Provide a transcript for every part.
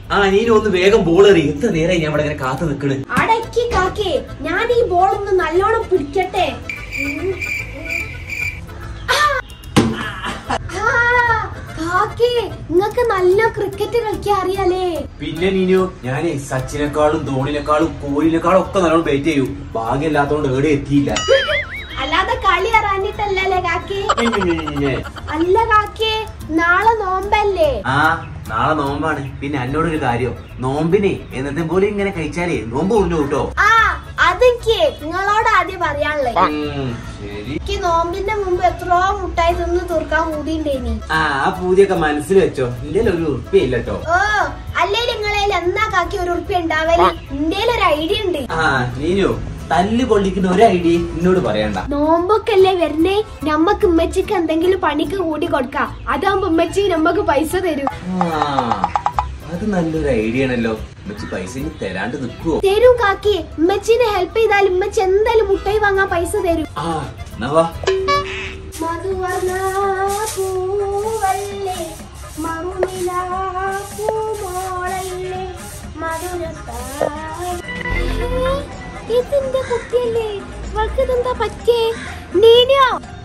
ആ നീനും ഒന്ന് വേഗം ബോൾ എറി എത്ര നേരമായി ഞാൻ ഇവിടെ ഇങ്ങനെ കാത്തു നിക്കണ് അടക്കി കാക്കേ ഞാൻ ഈ ബോൾ ഒന്ന് നല്ലോണം പിടിക്കട്ടെ ഉം. ആ. ആ, കാക്കേ നിങ്ങക്ക് നല്ല ക്രിക്കറ്റ് കളിക്കാൻ അറിയാലേ പിന്നെ നീനു ഞാനേ സച്ചിനെക്കാളും ധോണിനെക്കാളും കോഹ്ലിനെക്കാളും ഒക്കെ നല്ലോണം ബേറ്റ് ചെയ്യൂ ഭാഗ്യമില്ലാത്തോണ്ട് എവിടെ എത്തിയില്ല അല്ലാതെ കളി അറിഞ്ഞിട്ടല്ലേ കാക്കേ അല്ല കാക്കേ നാളെ നോമ്പല്ലേ ആ നാളെ നോമ്പാണ് പിന്നെ എന്നോടൊരു കാര്യം നോമ്പിനെ എന്നത്തെ പോലെ ഇങ്ങനെ കഴിച്ചാലേ നോമ്പ് ഉള്ളു കേട്ടോ ആ അതെനിക്ക് നിങ്ങളോട് ആദ്യം പറയാനുള്ളേ ഉം, ശരി എനിക്ക് നോമ്പിന്റെ മുമ്പ് എത്രയോ മുട്ടായി തിന്ന് തീർക്കാൻ കൂടിണ്ടേനി ആ ആ പൂതിയൊക്കെ മനസ്സിൽ വെച്ചോ ഇന്റെ ഒരു ഉറപ്പില്ല കേട്ടോ ഓ അല്ലേ നിങ്ങളേൽ എന്നാ കാക്കി ഒരു ഉറുപ്പ്യ ഉണ്ടാവല് എന്റെ ഒരു ഐഡിയ ഉണ്ട് ആ നീനു തല്ല് കൊള്ളിക്കുന്ന ഒരു ഐഡിയ എന്നോട് പറയണ്ട നോമ്പൊക്കെല്ലേ വരുന്നേ നമ്മക്ക് ഉമ്മച്ചിക്ക് എന്തെങ്കിലും പണിക്ക് കൂടി കൊടുക്കാം അതാവുമ്പോ ഉമ്മച്ചി നമ്മക്ക് പൈസ തരും ആ അത് നല്ലൊരു ഐഡിയ ആണല്ലോ ഉമ്മച്ചി പൈസ ഇനി തരാണ്ട് നിക്കുവോ തരും കാക്കി ഉമ്മച്ചിനെ ഹെൽപ്പ് ചെയ്താൽ ഉമ്മച്ചി എന്തായാലും മുട്ടായി വാങ്ങാൻ പൈസ തരും ആ എന്നാ വാ മധുവർണ്ണ പൂവല്ലേ മറുനില പൂമോളല്ലേ ഇതിന്റെ കുട്ടിയല്ലേ ഇവൾക്ക് ഇതെന്താ പറ്റിയേ നീനോ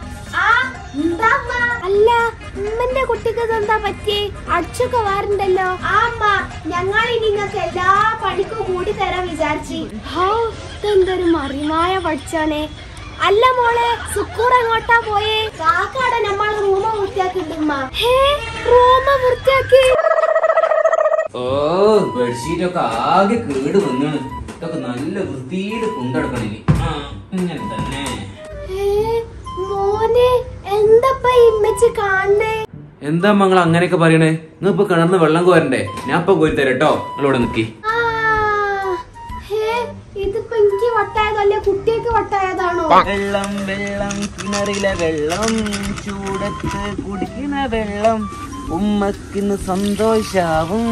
അല്ല ഉമ്മന്റെ കുട്ടിക്ക് ഇതെന്താ പറ്റിയേ അടിച്ചൊക്കെ വാറുണ്ടല്ലോ ആമ്മ ഞങ്ങൾ ഇനി നിങ്ങൾക്ക് എല്ലാ പണിക്കും കൂടി തരാൻ വിചാരിച്ചു ഇതെന്തൊരു മറിമായ പഠിച്ചാണേ അല്ല മോളെ സുക്കൂർ എങ്ങോട്ടാ പോയേ കാക്കാടെ നമ്മൾ റൂമ വൃത്തിയാക്കിട്ടുമ്മ റൂമ വൃത്തിയാക്കി ഓ ബെഡ്ഷീറ്റ് ഒക്കെ ആകെ കേട് വന്നാണ് ഇതൊക്കെ നല്ല വൃത്തിയിൽ കൊണ്ടെടുക്കണം ഇനി ആ, ഇങ്ങനെ തന്നെ ഏ, മോനെ എന്തപ്പ ഇമ്മച്ച് കാണണേ എന്താ മങ്ങൾ അങ്ങനെയൊക്കെ പറയണേ നിങ്ങൾ ഇപ്പൊ കിണർന്ന് വെള്ളം കോരണ്ടേ ഞാൻ ഇപ്പൊ കോരി തരാം കേട്ടോ നിങ്ങളിവിടെ നിക്കി ആ, ഹേ, ഇതിപ്പോ എനിക്ക് വട്ടായതല്ലേ കുട്ടിയൊക്കെ വട്ടായതാണോ വെള്ളം വെള്ളം കിണറിലെ വെള്ളം ചൂടത്ത് കുടിക്കുന്ന വെള്ളം ഉമ്മക്കിന്ന് സന്തോഷാവും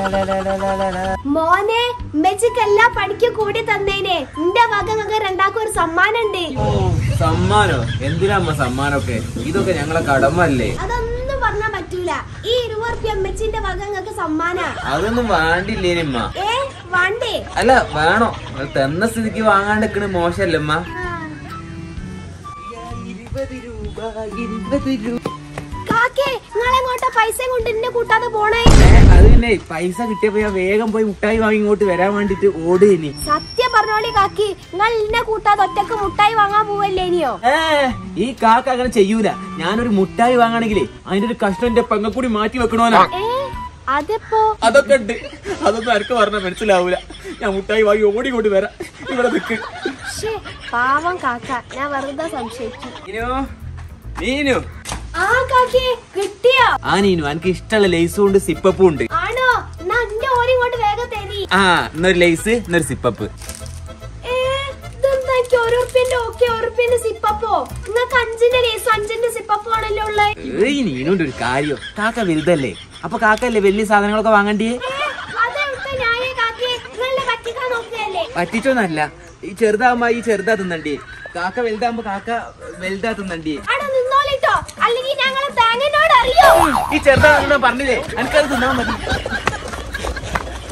മോനെ ഉമ്മച്ചിക്ക് എല്ലാ പണിക്കും കൂടി തന്നേനെ നിന്റെ വക നിങ്ങൾക്ക് രണ്ടാക്കും ഒരു സമ്മാനം ഉണ്ട് ഓ സമ്മാനോ എന്തിനാ അമ്മ സമ്മാനമൊക്കെ ഇതൊക്കെ ഞങ്ങളെ കടമല്ലേ അതൊന്നും പറഞ്ഞാ പറ്റൂല ഈ ഇരുപത് റുപ്യ അമ്മച്ചിന്റെ വക നിങ്ങൾക്ക് സമ്മാന അതൊന്നും വേണ്ടില്ലേനിമ്മ ഏ വണ്ടേ അല്ല വേണോ അത് തന്ന സ്ഥിതിക്ക് വാങ്ങാണ്ടിക്കണ മോശല്ലമ്മ കാക്കേ നിങ്ങളെങ്ങോട്ടാ പൈസ കൊണ്ട് എന്നെ കൂട്ടാതെ പോണേ അത് പിന്നെ പൈസ കിട്ടിയപ്പോ ഞാൻ വേഗം പോയി മുട്ടായി വാങ്ങി ഇങ്ങോട്ട് വരാൻ വേണ്ടിട്ട് ഓടുകയിനി സത്യം പറഞ്ഞോളി കാക്കി നിങ്ങൾ എന്നെ കൂട്ടാതെ ഒറ്റക്ക് മുട്ടായി വാങ്ങാൻ പോവല്ലേ ഇനിയോ ഏ ഈ കാക്ക അങ്ങനെ ചെയ്യൂല ഞാനൊരു മുട്ടായി വാങ്ങാണെങ്കിലേ അതിന്റെ ഒരു കഷ്ണം എന്റെ പെങ്ങ കൂടി മാറ്റി വെക്കണോനാ ഏ അതിപ്പോ അതൊക്കെ ഉണ്ട് അതൊന്നും ആർക്ക് പറഞ്ഞാൽ മനസ്സിലാവൂല ഞാൻ മുട്ടായി വാങ്ങി ഓടി കൊണ്ട് വരാം ഇവിടെ നിക്ക് ശ്ശേ, പാവം കാക്ക ഞാൻ വെറുതെ സംശയിച്ചു നീനു നീനു ആ കാക്കി കിട്ടിയോ ആ നീനു എനിക്ക് ഇഷ്ടമുള്ള ലേസും ഉണ്ട് സിപ്പപ്പും ഉണ്ട് ആണോ എന്നാ എന്റെ ഓരി ഇങ്ങോട്ട് വേഗം തരി ആ എന്നൊരു ലേസ് എന്നൊരു സിപ്പപ്പ് ഏ, ഇതെന്താ എനിക്ക് ഒരു ഉറുപ്പ്യന്റെ ഓക്കെ ഒരു ഉറുപ്പ്യന്റെ സിപ്പപ്പോ നിങ്ങൾക്ക് അഞ്ചിന്റെ ലേസും അഞ്ചിന്റെ സിപ്പപ്പോ ആണല്ലോ ഉള്ളത് ഏയ് നീനുണ്ട് ഒരു കാര്യം കാക്ക വലുതല്ലേ അപ്പൊ കാക്കല്ലേ വലിയ സാധനങ്ങളൊക്കെ വാങ്ങണ്ടേ അതെവിടുത്തെ ന്യായ കാക്കി നിങ്ങളെ പറ്റിക്കാൻ നോക്കുകയല്ലേ പറ്റിച്ചോന്നല്ല ഈ ചെറുതാവുമ്പോ ഈ ചെറുതാ തിന്നണ്ടേ കാക്ക വലുതാവുമ്പോ കാക്ക വലുതാ തിന്നണ്ടേ അവിടെ നിന്നോളിട്ടോ അല്ലെങ്കിൽ ഞങ്ങളെ തേങ്ങനോട് അറിയോ ഈ ചെറുതാ പറഞ്ഞില്ലേ എനിക്കത് തിന്നാൻ മതി